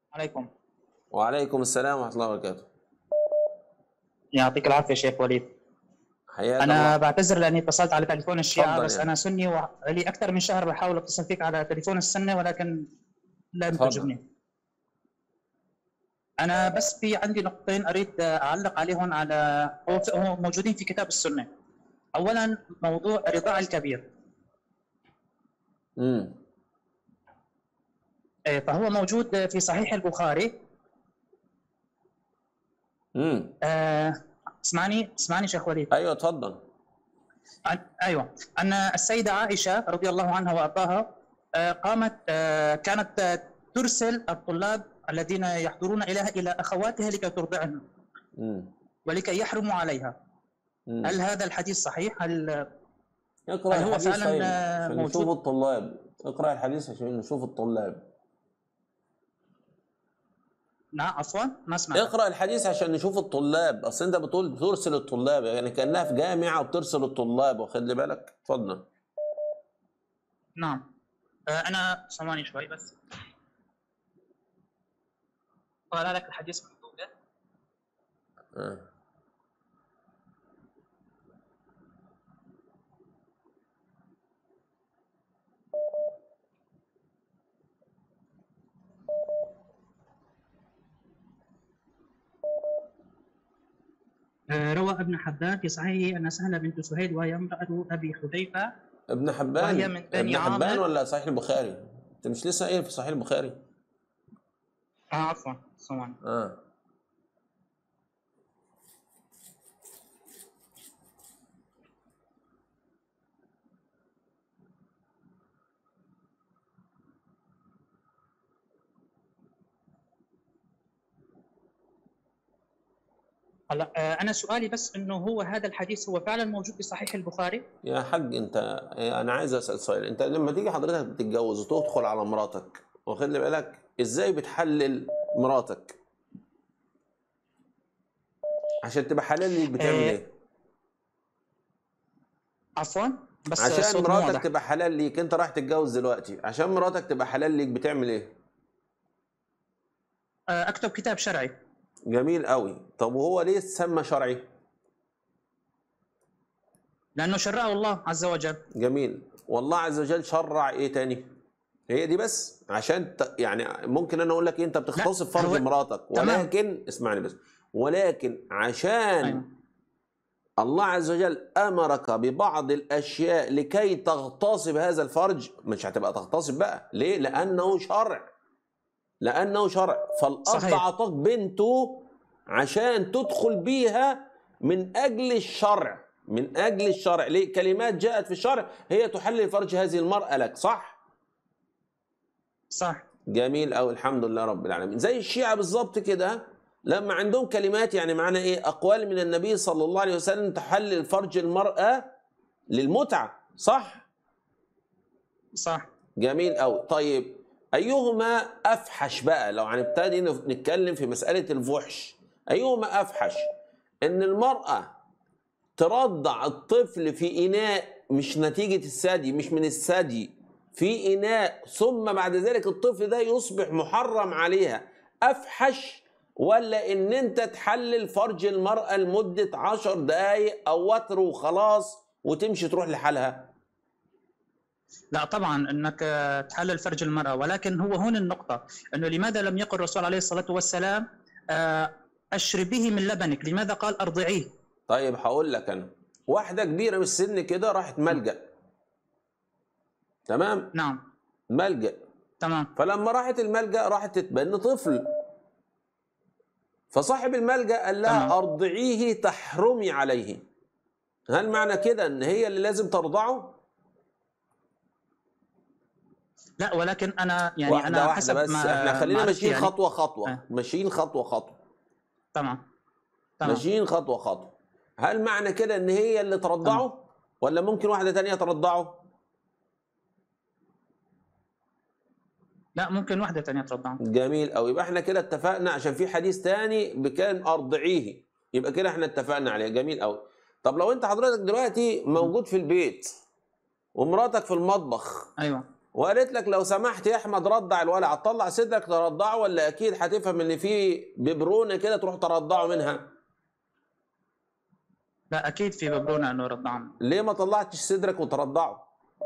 عليكم وعليكم السلام ورحمة الله وبركاته يعطيك العافيه شيخ وليد حياك انا الله بعتذر لاني اتصلت على تليفون الشيعه تفضل بس يعني. انا سني ولي اكثر من شهر بحاول اتصل فيك على تليفون السنه ولكن لم تفضل. تجبني انا بس في عندي نقطتين اريد اعلق عليهم على هو هو موجودين في كتاب السنه اولا موضوع رضاع الكبير امم إيه، فهو موجود في صحيح البخاري امم آه، اسمعني اسمعني شيخ وليد ايوه اتفضل عن- ايوه ان السيده عائشه رضي الله عنها وارضاها آه، قامت آه، كانت آه، ترسل الطلاب الذين يحضرون اليها الى اخواتها لكي ترضعن امم ولكي يحرموا عليها مم. هل هذا الحديث صحيح هل اقرا هل هو الحديث فعلاً، طيب آه، عشان موجود؟ نشوف الطلاب اقرا الحديث عشان نشوف الطلاب نعم عفوا ما سمعت اقرا الحديث عشان نشوف الطلاب اصل انت بتقول بترسل الطلاب يعني كانها في جامعه وبترسل الطلاب واخد لي بالك اتفضل نعم آه، انا ثواني شوي بس قال لك الحديث مكتوبه آه. آه، روى ابن حبان في صحيحه ان سهله بنت سهيل وهي امراه ابي حذيفه ابن حبان وهي من بني ابن حبان عامر. ولا صحيح البخاري انت مش لسه قايل في صحيح البخاري اه عفوا ثواني اه هلا آه، انا سؤالي بس انه هو هذا الحديث هو فعلا موجود في صحيح البخاري يا حاج انت انا عايز اسال سؤال انت لما تيجي حضرتك بتتجوز وتدخل على مراتك واخد لي بالك ازاي بتحلل مراتك عشان تبقى حلال ليك بتعمل آه، ايه عفوا بس عشان الصوت مو مراتك واضح. تبقى حلال ليك انت رايح تتجوز دلوقتي عشان مراتك تبقى حلال ليك بتعمل ايه آه، اكتب كتاب شرعي جميل قوي طب وهو ليه سمى شرعي لانه شرعه الله عز وجل جميل والله عز وجل شرع ايه تاني هي دي بس عشان ت... يعني ممكن انا اقول لك إيه، انت بتغتصب فرج هو- مراتك تمام. ولكن اسمعني بس ولكن عشان أيوة. الله عز وجل امرك ببعض الاشياء لكي تغتصب هذا الفرج مش هتبقى تغتصب بقى ليه لانه شرع لانه شرع فالاب صحيح. اعطاك بنته عشان تدخل بيها من اجل الشرع من اجل الشرع ليه كلمات جاءت في الشرع هي تحلل فرج هذه المراه لك صح صح جميل أوي الحمد لله رب العالمين زي الشيعة بالظبط كده لما عندهم كلمات يعني معنى ايه اقوال من النبي صلى الله عليه وسلم تحلل فرج المرأة للمتعة صح صح جميل أوي طيب أيهما أفحش بقى لو هنبتدي نف- نتكلم في مسألة الفحش أيهما أفحش إن المرأة ترضع الطفل في إناء مش نتيجة الثدي مش من الثدي في إناء ثم بعد ذلك الطفل ده يصبح محرم عليها أفحش ولا إن أنت تحلل فرج المرأة لمدة عشر دقايق أو وتر وخلاص وتمشي تروح لحالها لا طبعا انك آه، تحلل فرج المراه ولكن هو هون النقطه انه لماذا لم يقل الرسول عليه الصلاه والسلام آه، اشربيه من لبنك لماذا قال ارضعيه طيب هقول لك انا واحده كبيره من السن كده راحت ملجا تمام نعم ملجا تمام فلما راحت الملجا راحت تتبنى طفل فصاحب الملجا قال لها تمام. ارضعيه تحرمي عليه هل معنى كده ان هي اللي لازم ترضعه لا ولكن انا يعني واحده انا واحده حسب بس ما احنا خلينا معرفتي ماشيين يعني. خطوه خطوه آه. ماشيين خطوه خطوه تمام تمام ماشيين خطوه خطوه هل معنى كده ان هي اللي ترضعه ولا ممكن واحده تانية ترضعه لا ممكن واحده ثانيه ترضع جميل قوي يبقى احنا كده اتفقنا عشان في حديث تاني بكان ارضعيه يبقى كده احنا اتفقنا عليه جميل قوي طب لو انت حضرتك دلوقتي موجود في البيت ومراتك في المطبخ ايوه وقالت لك لو سمحت يا احمد رضع الولد هتطلع صدرك ترضعه ولا اكيد هتفهم ان في ببرونه كده تروح ترضعه منها لا اكيد في ببرونه انه رضعنا ليه ما طلعتش صدرك وترضعه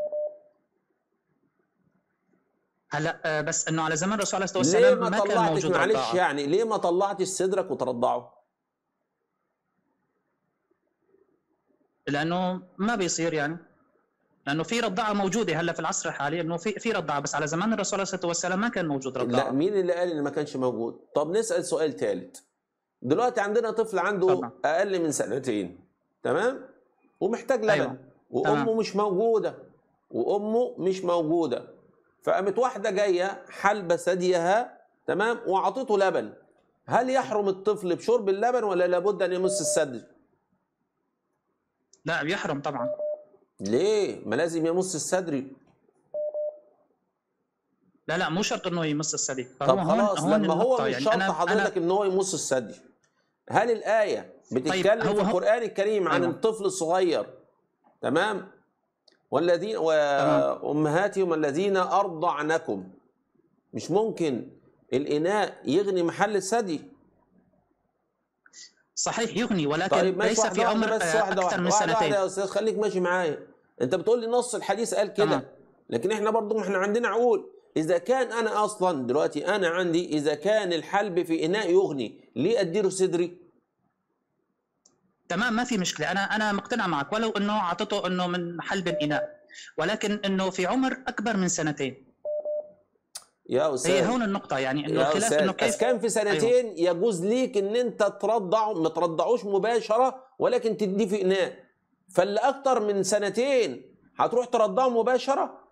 هلا آه، بس انه على زمان الرسول عليه الصلاه ليه والسلام ما ما كان طلعتش موجود معلش رضاعة. يعني ليه ما طلعتش صدرك وترضعه لانه ما بيصير يعني لانه في رضاعه موجوده هلا في العصر الحالي انه في في رضاعه بس على زمان الرسول عليه الصلاه والسلام ما كان موجود لا رضاعه مين اللي قال ان ما كانش موجود طب نسال سؤال ثالث دلوقتي عندنا طفل عنده طبعا. اقل من سنتين تمام ومحتاج لبن أيوة. وامه تمام. مش موجوده وامه مش موجوده فقامت واحده جايه حلبه ثديها تمام وعطته لبن هل يحرم الطفل بشرب اللبن ولا لابد ان يمس الثدي لا بيحرم طبعا ليه ما لازم يمس الثدي لا لا مو شرط انه يمس الثدي طب فهو هون خلاص هون لما هو النقطة مش يعني شرط أنا حضرتك أنا ان هو يمص الثدي هل الايه بتتكلم هو- في هو- القران الكريم عن أيوة. الطفل الصغير تمام والذين تمام. وامهاتهم الذين ارضعنكم مش ممكن الاناء يغني محل الثدي صحيح يغني ولكن طيب ماشي ليس واحدة في واحدة عمر بس آه، واحدة اكثر واحدة من واحدة واحدة سنتين يا استاذ خليك ماشي معايا انت بتقول لي نص الحديث قال كده تمام. لكن احنا برضو ما احنا عندنا عقول اذا كان انا اصلا دلوقتي انا عندي اذا كان الحلب في اناء يغني ليه اديله صدري تمام ما في مشكله انا انا مقتنع معك ولو انه اعطته انه من حلب اناء ولكن انه في عمر اكبر من سنتين يا استاذ هي هون النقطه يعني انه يا الخلاف استاذ انه بس كيف كان في سنتين أيوه. يجوز ليك ان انت ترضعه ما ترضعوش مباشره ولكن تديه في اناء فاللي اكتر من سنتين هتروح ترضعه مباشره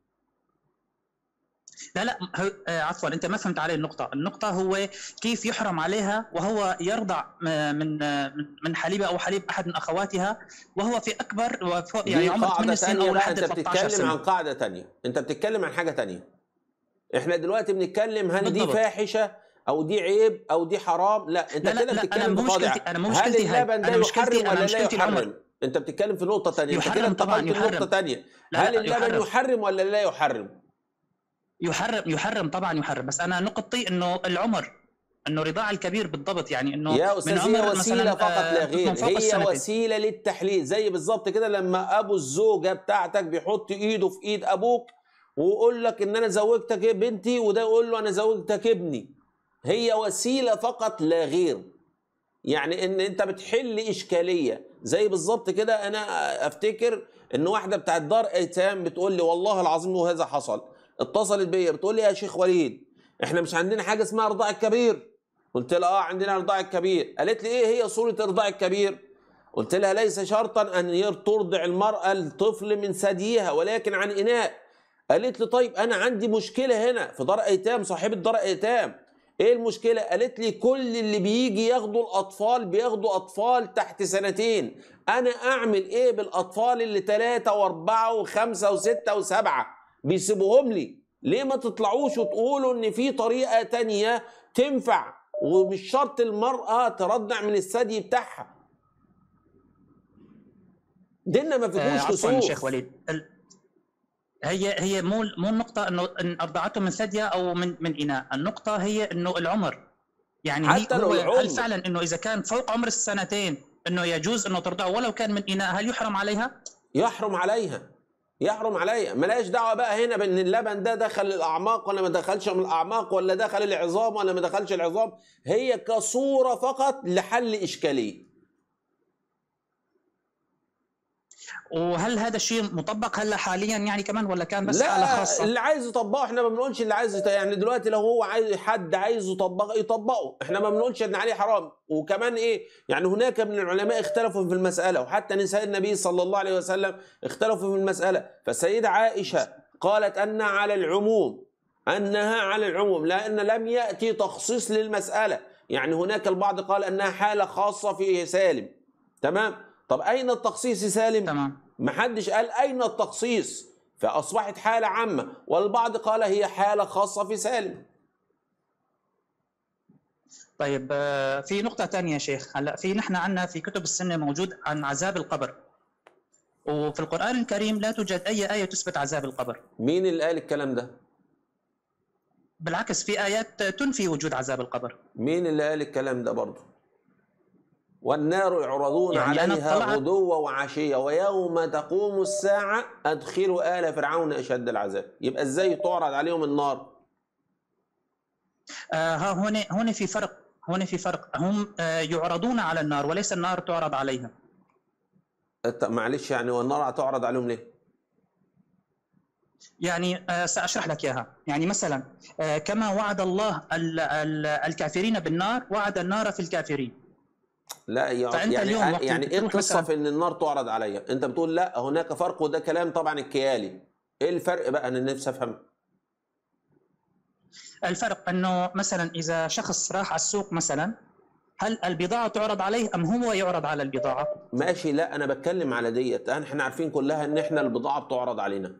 لا لا هو- آه، عفوا انت ما فهمت علي النقطه النقطه هو كيف يحرم عليها وهو يرضع آه، من آه، من- من حليبه او حليب احد من اخواتها وهو في اكبر وفوق يعني دي عمر قاعده 8 سنين تانية او بقى لحد انت 13 بتتكلم عن سنه قاعده تانية انت بتتكلم عن حاجه تانية احنا دلوقتي بنتكلم هل دي بالضبط. فاحشه او دي عيب او دي حرام لا انت لا لا كده لا بتتكلم انا مو بقاضي مشكلتي انا مو هل مشكلتي هاي اللبن ده انا مشكلتي يحرم انا ولا لا مشكلتي يحرم العمر انت بتتكلم في نقطه تانية انت كده يحرم طبعاً، انتقلت لنقطه يحرم. تانية لا، هل لا، اللبن يحرم. يحرم ولا لا يحرم يحرم يحرم طبعا يحرم بس انا نقطتي انه العمر انه رضاع الكبير بالضبط يعني انه يا من استاذ هي عمر وسيله مثلاً، فقط آه، لا غير من فوق هي السنتين. وسيله للتحليل زي بالظبط كده لما ابو الزوجه بتاعتك بيحط ايده في ايد ابوك ويقول لك ان انا زوجتك بنتي وده يقول له انا زوجتك ابني هي وسيله فقط لا غير يعني ان انت بتحل اشكاليه زي بالظبط كده انا افتكر ان واحده بتاعت دار ايتام بتقول لي والله العظيم وهذا حصل اتصلت بيا بتقول لي يا شيخ وليد احنا مش عندنا حاجه اسمها رضاع الكبير قلت لها اه عندنا رضاع الكبير قالت لي ايه هي صوره رضاع الكبير قلت لها ليس شرطا ان ير- ترضع المراه الطفل من ثديها ولكن عن اناء قالت لي طيب انا عندي مشكله هنا في دار ايتام صاحبه دار ايتام ايه المشكله قالت لي كل اللي بيجي ياخدوا الاطفال بياخدوا اطفال تحت سنتين انا اعمل ايه بالاطفال اللي ثلاثة واربعة وخمسة وستة وسبعة بيسيبوهم لي ليه ما تطلعوش وتقولوا ان في طريقة تانية تنفع ومش شرط المرأة ترضع من الثدي بتاعها ديننا ما آه، فيهوش عفوا كسوف شيخ وليد ال- هي هي مو مو النقطة انه ان ارضعته من ثدية او من من اناء، النقطة هي انه العمر يعني هي حتى لو هو العمر. هل فعلا انه اذا كان فوق عمر السنتين انه يجوز انه ترضعه ولو كان من اناء هل يحرم عليها؟ يحرم عليها يحرم عليها ملاش دعوه بقى هنا بان اللبن ده دخل الاعماق ولا ما دخلش من الاعماق ولا دخل العظام ولا ما دخلش العظام هي كصوره فقط لحل اشكاليه وهل هذا الشيء مطبق هلا حاليا يعني كمان ولا كان بس حالة لا خاصة؟ اللي عايز يطبقه احنا ما بنقولش اللي عايز يط- يعني دلوقتي لو هو عايز حد عايز يطبقه يطبقه احنا ما بنقولش ان عليه حرام وكمان ايه يعني هناك من العلماء اختلفوا في المساله وحتى نساء النبي صلى الله عليه وسلم اختلفوا في المساله فالسيده عائشه قالت ان على العموم انها على العموم لان لم ياتي تخصيص للمساله يعني هناك البعض قال انها حاله خاصه في سالم تمام طب اين التخصيص سالم تمام محدش قال اين التخصيص فاصبحت حاله عامه والبعض قال هي حاله خاصه في سالم طيب آه، في نقطة ثانية يا شيخ هلا في نحن عندنا في كتب السنة موجود عن عذاب القبر وفي القرآن الكريم لا توجد أي آية تثبت عذاب القبر مين اللي قال الكلام ده بالعكس في آيات تنفي وجود عذاب القبر مين اللي قال الكلام ده برضه والنار يعرضون يعني أنا عليها اطلعت- غدوا وعشية ويوم تقوم الساعة أدخلوا آل فرعون أشد العذاب يبقى إزاي تعرض عليهم النار آه ها هنا هنا في فرق هنا في فرق هم آه يعرضون على النار وليس النار تعرض عليها أت- معلش يعني والنار هتعرض عليهم ليه يعني آه سأشرح لك إياها يعني مثلا آه كما وعد الله ال- ال- الكافرين بالنار وعد النار في الكافرين لا يا فأنت يعني اليوم وقت يعني ايه بتروح القصه مثلاً- في ان النار تعرض عليا انت بتقول لا هناك فرق وده كلام طبعا الكيالي ايه الفرق بقى انا نفسي افهم الفرق أنه مثلا إذا شخص راح على السوق مثلا هل البضاعة تعرض عليه أم هو يعرض على البضاعة؟ ماشي لا انا بتكلم على ديت احنا عارفين كلها ان احنا البضاعه بتعرض علينا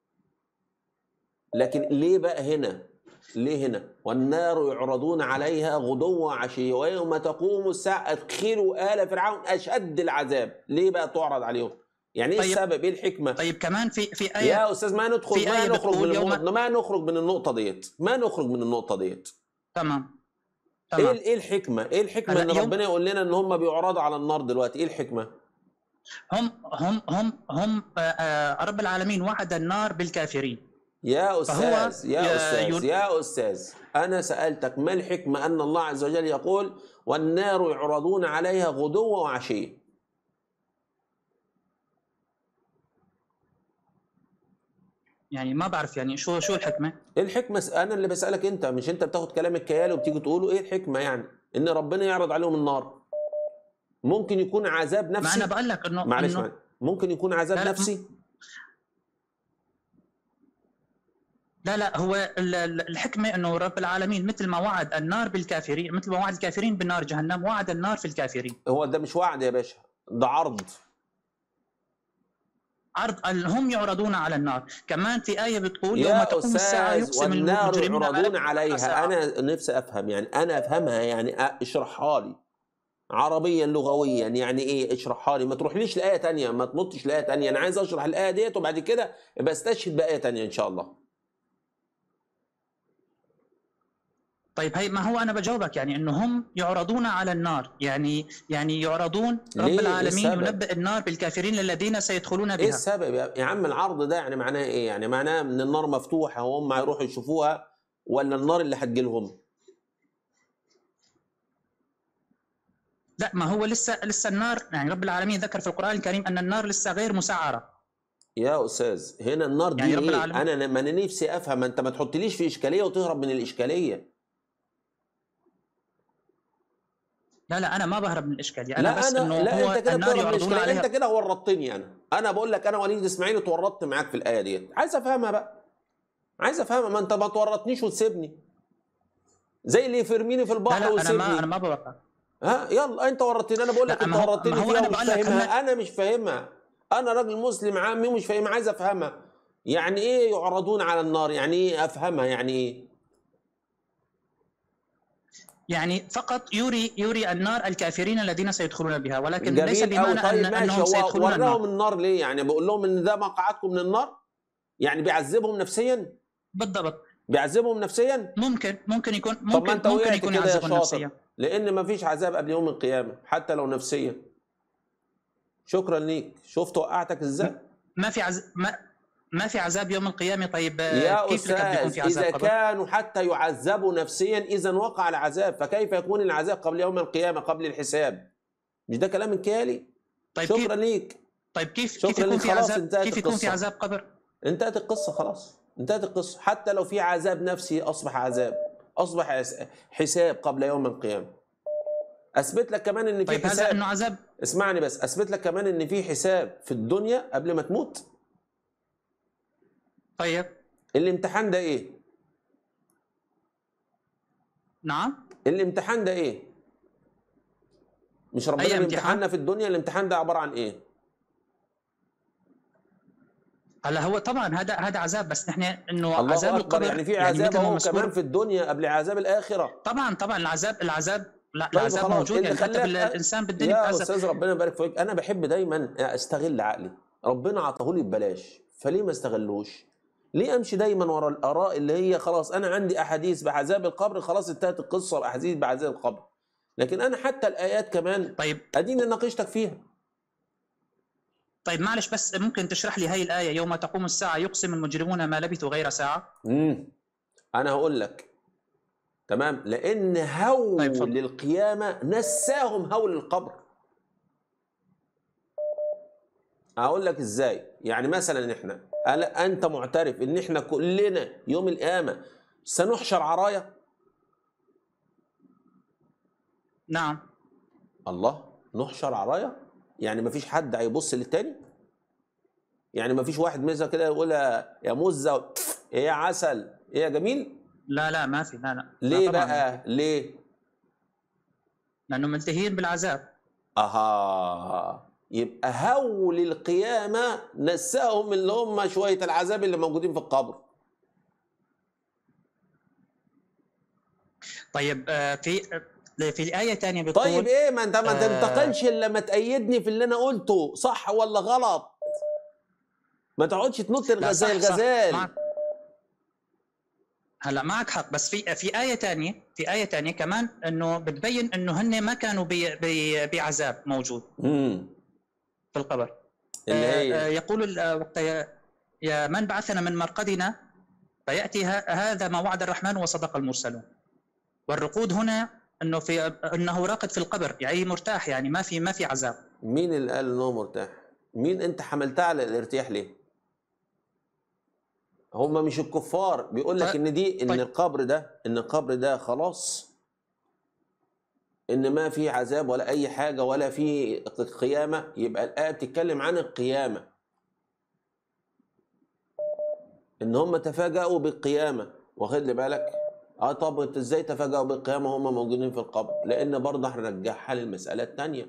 لكن ليه بقى هنا ليه هنا والنار يعرضون عليها غدوا وعشية ويوم تقوم الساعة ادخلوا آل فرعون أشد العذاب ليه بقى تعرض عليهم يعني ايه طيب- السبب ايه الحكمة طيب كمان في في آية يا استاذ ما ندخل في ما آية نخرج من بتقول يوم- النقطة ما نخرج من النقطة ديت ما نخرج من النقطة ديت تمام ايه تمام ايه الحكمة ايه الحكمة هلا ان يوم- ربنا يقول لنا ان هم بيعرضوا على النار دلوقتي ايه الحكمة هم هم هم هم آه، آه، رب العالمين وعد النار بالكافرين يا فهو استاذ يا ي- استاذ يل- يا استاذ انا سالتك ما الحكمه ان الله عز وجل يقول والنار يعرضون عليها غدوا وعشيه يعني ما بعرف يعني شو شو الحكمة؟ ايه الحكمه س- انا اللي بسالك انت مش انت بتاخد كلام الكيال وبتيجي تقوله ايه الحكمه يعني ان ربنا يعرض عليهم النار ممكن يكون عذاب ما نفسي أنا بقول لك إنه معلش إنه معلش. ممكن يكون عذاب لا، لا، نفسي لا لا هو ال- ال- الحكمة انه رب العالمين مثل ما وعد النار بالكافرين مثل ما وعد الكافرين بالنار جهنم وعد النار في الكافرين هو ده مش وعد يا باشا ده عرض عرض ال- هم يعرضون على النار كمان في آية بتقول يوم يا تقوم الساعة استاذ يقسم والنار المجرمون يعرضون على عليها ساعة. انا نفسي افهم يعني انا افهمها يعني أ- اشرحها لي عربيا لغويا يعني ايه اشرحها لي ما تروحليش لايه تانية ما تنطش لايه تانية انا عايز اشرح الايه ديت وبعد كده يبقى استشهد بايه تانية ان شاء الله طيب هي ما هو انا بجاوبك يعني انه هم يعرضون على النار يعني يعني يعرضون رب ليه؟ العالمين السبب؟ ينبئ النار بالكافرين الذين سيدخلون ايه بها السبب يا يا عم العرض ده يعني معناه ايه يعني معناه ان النار مفتوحه وهم هيروحوا يشوفوها ولا النار اللي هتجيلهم لا ما هو لسه لسه النار يعني رب العالمين ذكر في القرآن الكريم ان النار لسه غير مسعرة يا استاذ هنا النار دي يعني رب ايه العالمين- انا ما انا نفسي افهم انت ما تحطليش في اشكاليه وتهرب من الاشكاليه لا لا انا ما بهرب من الاشكاليه انا لا بس انا انه لا هو انت كده النار بتهرب من يعرضون الاشكاليه انت عليها كده ورطتني انا انا بقول لك انا وليد اسماعيل اتورطت معاك في الايه ديت عايز افهمها بقى عايز افهمها ما انت ما تورطنيش وتسيبني زي اللي يفرميني في لا البحر لا انا ويسيبني ما انا ما بوقع ها يلا انت ورطتني انا بقول لك لا، انت ما هو- ورطتني ما هو فيها أنا ومش بقول لك فاهمها أنا- انا مش فاهمها انا راجل مسلم عامي ومش فاهمها عايز افهمها يعني ايه يعرضون على النار يعني ايه افهمها يعني ايه يعني فقط يوري يوري النار الكافرين الذين سيدخلون بها ولكن ليس جميل قوي بمعنى طيب أن ماشي انهم هو سيدخلون النار وراهم النار ليه يعني بقول لهم ان ده مقعدكم من النار يعني بيعذبهم نفسيا بالضبط بيعذبهم نفسيا ممكن ممكن يكون طب ما ممكن انت ممكن وقعت يكون كده يا يعذبهم شاطر نفسيا لان ما فيش عذاب قبل يوم القيامه حتى لو نفسيا شكرا ليك شفت وقعتك ازاي ما في عز... ما ما في عذاب يوم القيامه طيب آه، يا كيف لك بيكون استاذ في عذاب اذا قبر؟ كانوا حتى يعذبوا نفسيا اذا وقع العذاب فكيف يكون العذاب قبل يوم القيامه قبل الحساب مش ده كلام انكيالي طيب شكرا كيف ليك طيب كيف شكراً كيف يكون لك، في خلاص عذاب انتهت كيف يكون في القصة. عذاب قبر؟ انتهت القصه خلاص انتهت القصه حتى لو في عذاب نفسي اصبح عذاب اصبح عس- حساب قبل يوم القيامه اثبت لك كمان ان في طيب هذا حساب انه عذاب اسمعني بس اثبت لك كمان ان في حساب في الدنيا قبل ما تموت طيب الامتحان ده ايه نعم الامتحان ده ايه مش ربنا أي امتحان؟ بيمتحنا في الدنيا الامتحان ده عباره عن ايه هلا هو طبعا هذا هذا عذاب بس نحن انه الله عذاب اكبر القبر يعني في عذاب مثل ما اهو مذكور- كمان في الدنيا قبل عذاب الاخره طبعا طبعا العذاب العذاب لا طيب العذاب خلاص، موجود اللي يعني حتى خلاك- بال- الانسان بالدنيا يا بيتعذب استاذ ربنا يبارك فيك انا بحب دايما استغل عقلي ربنا عطاهولي ببلاش فليه ما استغلوش ليه امشي دايما ورا الاراء اللي هي خلاص انا عندي احاديث بعذاب القبر خلاص انتهت القصه باحاديث بعذاب القبر لكن انا حتى الايات كمان طيب اديني ناقشتك فيها طيب معلش بس ممكن تشرح لي هاي الآية يوم تقوم الساعة يقسم المجرمون ما لبثوا غير ساعة امم انا هقول لك تمام لان هول طيب، اتفضل. القيامه نساهم هول القبر اقول لك ازاي يعني مثلا احنا ألا انت معترف ان احنا كلنا يوم القيامه سنحشر عرايا نعم الله نحشر عرايا يعني مفيش حد هيبص للتاني يعني مفيش واحد مثلا كده يقول يا يا مزه ايه يا عسل ايه يا جميل لا لا ما في لا لا لا ليه طبعاً. بقى ليه لأنه منتهين بالعذاب اها يبقى هول القيامه نساهم اللي هم شويه العذاب اللي موجودين في القبر طيب آه، في آه، في الآية ثانية بتقول طيب ايه ما انت ما آه. تنتقلش الا لما تأيدني في اللي انا قلته صح ولا غلط ما تقعدش تنط لا، الغ- زي صح، صح، الغزال معك هلا معك حق بس في في آية ثانية في آية ثانية كمان إنه بتبين إنه هن ما كانوا بي بي بعذاب موجود امم في القبر اللي آه، آه، هي يقول ال- آه، وقت ي- يا من بعثنا من مرقدنا فيأتي ه- هذا ما وعد الرحمن وصدق المرسلون والرقود هنا انه في انه راقد في القبر يعني مرتاح يعني ما في ما في عذاب مين اللي قال ان هو مرتاح مين انت حملتها على الارتياح ليه هما مش الكفار بيقول لك طيب- ان دي ان طيب. القبر ده ان القبر ده خلاص ان ما في عذاب ولا اي حاجه ولا في قيامه يبقى الايه بتتكلم عن القيامه ان هم تفاجئوا بالقيامه واخد لي بالك اه طب انت ازاي تفاجئوا بالقيامه هم موجودين في القبر لان برضه هنرجعها للمساله الثانيه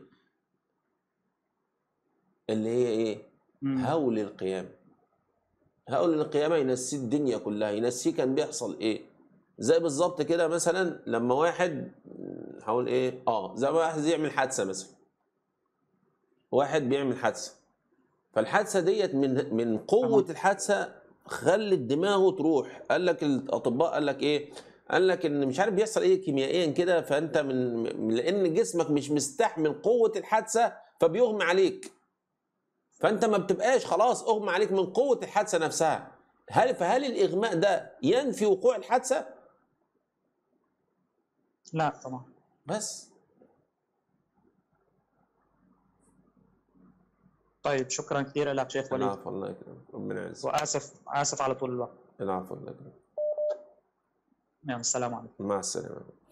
اللي هي ايه مم. هول القيامه هول القيامه ينسي الدنيا كلها ينسيه كان بيحصل ايه زي بالظبط كده مثلا لما واحد هقول ايه اه زي ما واحد يعمل حادثه مثلا واحد بيعمل حادثه فالحادثه ديت من من قوه أها. الحادثه خلت دماغه تروح قال لك الاطباء قال لك ايه قال لك ان مش عارف بيحصل ايه كيميائيا كده فانت من من- لان جسمك مش مستحمل قوه الحادثه فبيغمى عليك فانت ما بتبقاش خلاص اغمى عليك من قوه الحادثه نفسها هل فهل الاغماء ده ينفي وقوع الحادثه لا طبعا بس طيب شكرا كثير لك شيخ وليد العفو الله يكرمك ربنا يعزك واسف اسف على طول الوقت العفو الله يكرمك يلا السلام عليكم مع السلامه